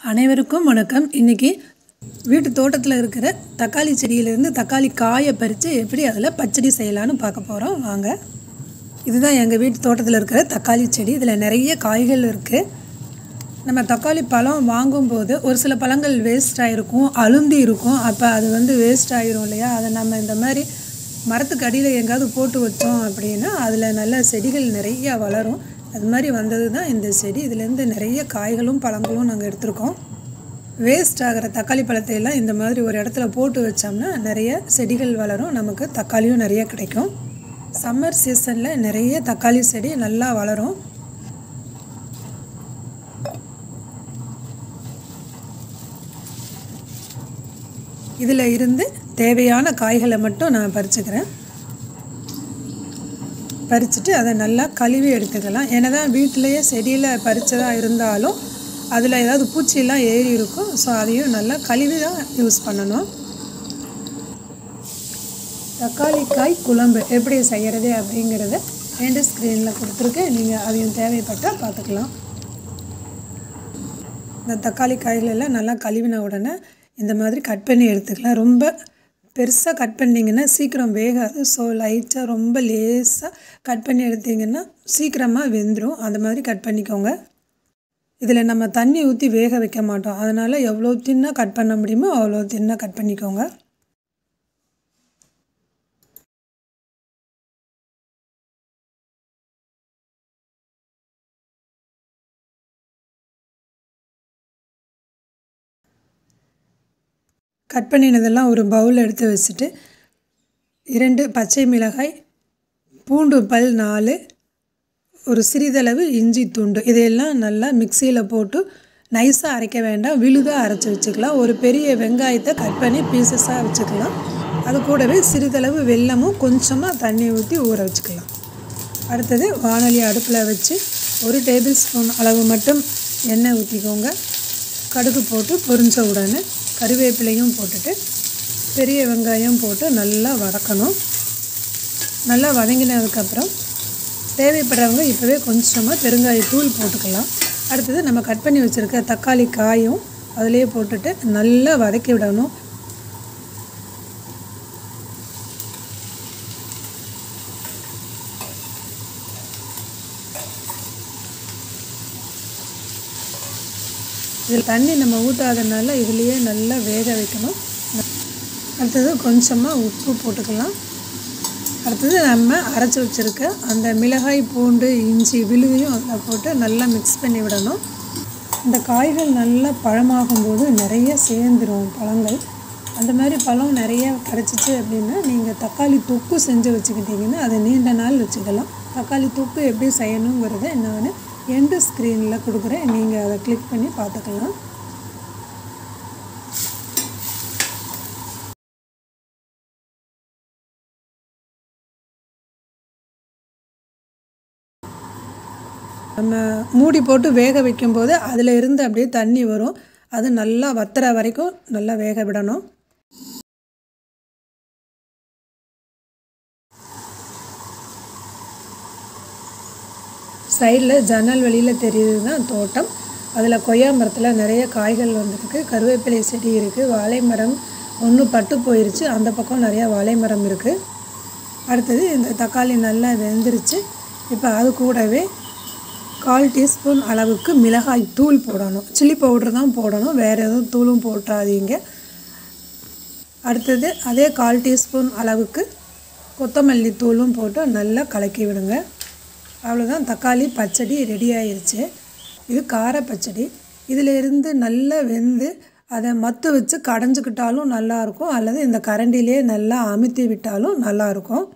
அனைவருக்கும் வணக்கம் இன்றைக்கி வீட்டு தோட்டத்தில் இருக்கிற தக்காளி செடியிலேருந்து தக்காளி காயை பறித்து எப்படி அதில் பச்சடி செய்யலான்னு பார்க்க போகிறோம் வாங்க இதுதான் எங்கள் வீட்டு தோட்டத்தில் இருக்கிற தக்காளி செடி இதில் நிறைய காய்கள் இருக்குது நம்ம தக்காளி பழம் வாங்கும்போது ஒரு சில பழங்கள் வேஸ்ட் ஆகிருக்கும் அழுந்தி இருக்கும் அப்போ அது வந்து வேஸ்ட் ஆகிரும் இல்லையா அதை நம்ம இந்த மாதிரி மரத்துக்கு அடியில் எங்கேயாவது போட்டு வச்சோம் அப்படின்னா அதில் நல்ல செடிகள் நிறைய வளரும் அது மாதிரி வந்தது தான் இந்த செடி இதுலேருந்து நிறைய காய்களும் பழங்களும் நாங்கள் எடுத்திருக்கோம் வேஸ்ட் ஆகிற தக்காளி பழத்தை எல்லாம் இந்த மாதிரி ஒரு இடத்துல போட்டு வச்சோம்னா நிறைய செடிகள் வளரும் நமக்கு தக்காளியும் நிறைய கிடைக்கும் சம்மர் சீசனில் நிறைய தக்காளி செடி நல்லா வளரும் இதில் இருந்து தேவையான காய்களை மட்டும் நான் பறிச்சுக்கிறேன் பறிச்சுட்டு அதை நல்லா கழுவி எடுத்துக்கலாம் ஏன்னா தான் வீட்டிலையே செடியில் பறித்ததாக இருந்தாலும் அதில் ஏதாவது பூச்சியெல்லாம் ஏறி இருக்கும் ஸோ அதையும் நல்லா கழுவி தான் யூஸ் பண்ணணும் தக்காளி காய் குழம்பு எப்படி செய்கிறது அப்படிங்கிறத ரெண்டு ஸ்க்ரீனில் கொடுத்துருக்கேன் நீங்கள் அதையும் தேவைப்பட்டால் பார்த்துக்கலாம் இந்த தக்காளி காய்கள் எல்லாம் நல்லா கழுவின உடனே இந்த மாதிரி கட் பண்ணி எடுத்துக்கலாம் ரொம்ப பெருசாக கட் பண்ணிங்கன்னா சீக்கிரம் வேகாது ஸோ லைட்டாக ரொம்ப லேஸாக கட் பண்ணி எடுத்திங்கன்னா சீக்கிரமாக வெந்துடும் அந்த மாதிரி கட் பண்ணிக்கோங்க இதில் நம்ம தண்ணி ஊற்றி வேக வைக்க மாட்டோம் அதனால் எவ்வளோ தின்னாக கட் பண்ண முடியுமோ அவ்வளோ தின்னாக கட் பண்ணிக்கோங்க கட் பண்ணினதெல்லாம் ஒரு பவுல் எடுத்து வச்சுட்டு இரண்டு பச்சை மிளகாய் பூண்டு பல் நாலு ஒரு சிறிதளவு இஞ்சி துண்டு இதையெல்லாம் நல்லா மிக்சியில் போட்டு நைஸாக அரைக்க வேண்டாம் விழுதாக அரைச்சி வச்சுக்கலாம் ஒரு பெரிய வெங்காயத்தை கட் பண்ணி பீசஸாக வச்சுக்கலாம் அது கூடவே சிறிதளவு வெல்லமும் கொஞ்சமாக தண்ணி ஊற்றி ஊற வச்சுக்கலாம் அடுத்தது வானொலி அடுப்பில் வச்சு ஒரு டேபிள் ஸ்பூன் அளவு மட்டும் எண்ணெய் ஊற்றிக்கோங்க கடுகு போட்டு பொரிஞ்ச உடனே கருவேப்பிலையும் போட்டுட்டு பெரிய வெங்காயம் போட்டு நல்லா வதக்கணும் நல்லா வதங்கினதுக்கப்புறம் தேவைப்படுறவங்க இப்போவே கொஞ்சமாக பெருங்காயத்தூள் போட்டுக்கலாம் அடுத்தது நம்ம கட் பண்ணி வச்சுருக்க தக்காளி காயும் அதிலே போட்டுட்டு நல்லா வதக்கி விடணும் இதில் தண்ணி நம்ம ஊற்றாதனால இதுலேயே நல்லா வேக வைக்கணும் அடுத்தது கொஞ்சமாக உப்பு போட்டுக்கலாம் அடுத்தது நம்ம அரைச்சி வச்சுருக்க அந்த மிளகாய் பூண்டு இஞ்சி விழுதையும் அதில் போட்டு நல்லா மிக்ஸ் பண்ணி விடணும் இந்த காய்கள் நல்லா பழமாகும்போது நிறைய சேர்ந்துடும் பழங்கள் அந்த மாதிரி பழம் நிறைய கிடச்சிச்சு அப்படின்னா நீங்கள் தக்காளி தொக்கு செஞ்சு வச்சுக்கிட்டிங்கன்னா அதை நீண்ட நாள் வச்சுக்கலாம் தக்காளி தொக்கு எப்படி செய்யணுங்கிறத நான் எண்டு ஸ்க்ரீனில் கொடுக்குறேன் நீங்கள் அதை கிளிக் பண்ணி பார்த்துக்கலாம் நம்ம மூடி போட்டு வேக வைக்கும்போது அதில் இருந்து அப்படியே தண்ணி வரும் அது நல்லா வத்துற வரைக்கும் நல்லா வேக விடணும் சைடில் ஜன்னல் வெளியில் தெரியுது தான் தோட்டம் அதில் கொய்யா மரத்தில் நிறைய காய்கள் வந்திருக்கு கருவேப்பிலை செடி இருக்குது வாழை மரம் ஒன்று பட்டு போயிருச்சு அந்த பக்கம் நிறையா வாழை மரம் இருக்குது அடுத்தது இந்த தக்காளி நல்லா வெந்துருச்சு இப்போ அது கூடவே கால் டீஸ்பூன் அளவுக்கு மிளகாய் தூள் போடணும் சில்லி பவுட்ரு தான் போடணும் வேறு எதுவும் தூளும் போட்டாதீங்க அடுத்தது அதே கால் டீஸ்பூன் அளவுக்கு கொத்தமல்லி தூளும் போட்டு நல்லா கலக்கி விடுங்க அவ்வளோதான் தக்காளி பச்சடி ரெடி ஆயிடுச்சு இது கார பச்சடி இதில் இருந்து நல்லா வெந்து அதை மத்து வச்சு கடைஞ்சிக்கிட்டாலும் நல்லாயிருக்கும் அல்லது இந்த கரண்டிலே நல்லா அமுத்தி விட்டாலும் நல்லாயிருக்கும்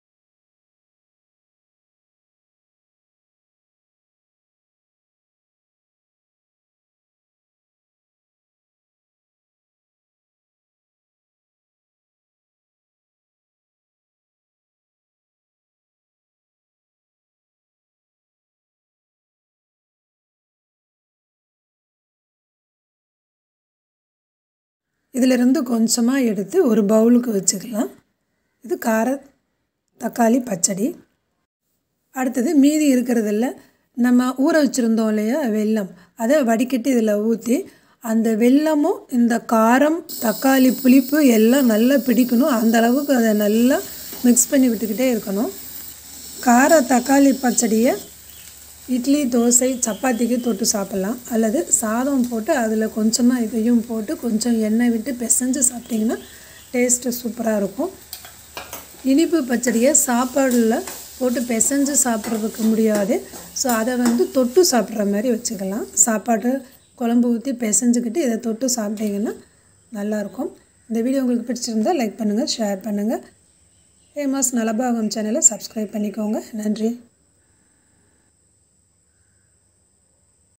இதிலிருந்து கொஞ்சமாக எடுத்து ஒரு பவுலுக்கு வச்சுக்கலாம் இது கார தக்காளி பச்சடி அடுத்தது மீதி இருக்கிறதில்ல நம்ம ஊற வச்சுருந்தோம் இல்லையா வெல்லம் அதை வடிகட்டி இதில் ஊற்றி அந்த வெல்லமும் இந்த காரம் தக்காளி புளிப்பு எல்லாம் நல்லா பிடிக்கணும் அந்த அளவுக்கு அதை நல்லா மிக்ஸ் பண்ணி விட்டுக்கிட்டே இருக்கணும் கார தக்காளி பச்சடியை இட்லி தோசை சப்பாத்திக்கு தொட்டு சாப்பிட்லாம் அல்லது சாதம் போட்டு அதில் கொஞ்சமாக இதையும் போட்டு கொஞ்சம் எண்ணெய் விட்டு பிசைஞ்சு சாப்பிட்டிங்கன்னா டேஸ்ட்டு சூப்பராக இருக்கும் இனிப்பு பச்சடியை சாப்பாடில் போட்டு பிசைஞ்சு சாப்பிட்றதுக்கு முடியாது ஸோ அதை வந்து தொட்டு சாப்பிட்ற மாதிரி வச்சுக்கலாம் சாப்பாடு குழம்பு ஊற்றி பிசைஞ்சுக்கிட்டு இதை தொட்டு சாப்பிட்டீங்கன்னா நல்லாயிருக்கும் இந்த வீடியோ உங்களுக்கு பிடிச்சிருந்தால் லைக் பண்ணுங்கள் ஷேர் பண்ணுங்கள் ஃபேமஸ் நலபாகம் சேனலை சப்ஸ்கிரைப் பண்ணிக்கோங்க நன்றி